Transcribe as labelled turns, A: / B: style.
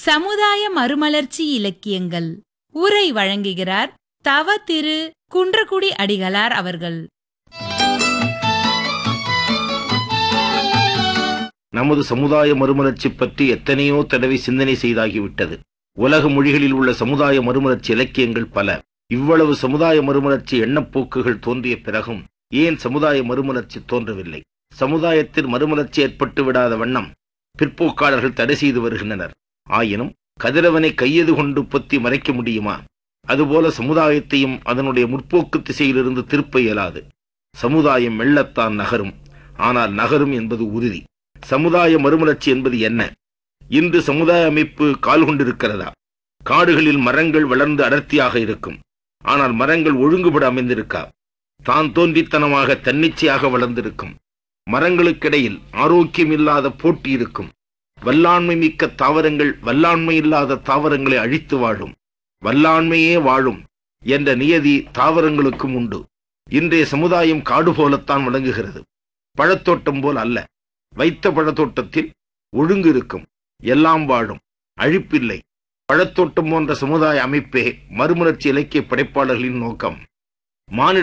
A: சமுதாய மறுமலர்ச்சி இலக்கியங்கள் உரை வழங்குகிறார் தவ திரு குன்றக்குடி அடிகளார் அவர்கள்
B: நமது சமுதாய மறுமலர்ச்சி பற்றி எத்தனையோ தடவை சிந்தனை செய்தாகிவிட்டது உலக மொழிகளில் உள்ள சமுதாய மறுமலர்ச்சி இலக்கியங்கள் பல இவ்வளவு சமுதாய மறுமலர்ச்சி எண்ணப்போக்குகள் தோன்றிய பிறகும் ஏன் சமுதாய மறுமலர்ச்சி தோன்றவில்லை சமுதாயத்தில் மறுமலர்ச்சி ஏற்பட்டு விடாத வண்ணம் பிற்போக்காளர்கள் தடை செய்து வருகின்றனர் ஆயினும் கதிரவனை கையது கொண்டு பொத்தி மறைக்க முடியுமா அதுபோல சமுதாயத்தையும் அதனுடைய முற்போக்கு திசையிலிருந்து திருப்ப இயலாது சமுதாயம் மெல்லத்தான் நகரும் ஆனால் நகரும் என்பது உறுதி சமுதாய மறுமலர்ச்சி என்பது என்ன இன்று சமுதாய அமைப்பு கால் கொண்டிருக்கிறதா காடுகளில் மரங்கள் வளர்ந்து அடர்த்தியாக இருக்கும் ஆனால் மரங்கள் ஒழுங்குபட அமைந்திருக்கா தான் தோன்றித்தனமாக தன்னிச்சையாக வளர்ந்திருக்கும் மரங்களுக்கிடையில் ஆரோக்கியம் இல்லாத போட்டி இருக்கும் வல்லாண்மை மிக்க தாவரங்கள் வல்லாண்மை இல்லாத தாவரங்களை அழித்து வாழும் வல்லாண்மையே வாழும் என்ற நியதி தாவரங்களுக்கும் உண்டு இன்றைய சமுதாயம் காடு போலத்தான் விளங்குகிறது பழத்தோட்டம் போல் அல்ல வைத்த பழத்தோட்டத்தில் ஒழுங்கு இருக்கும் எல்லாம் வாழும் அழிப்பில்லை பழத்தோட்டம் போன்ற சமுதாய அமைப்பே மறுமலர்ச்சி இலக்கிய படைப்பாளர்களின் நோக்கம் மானிட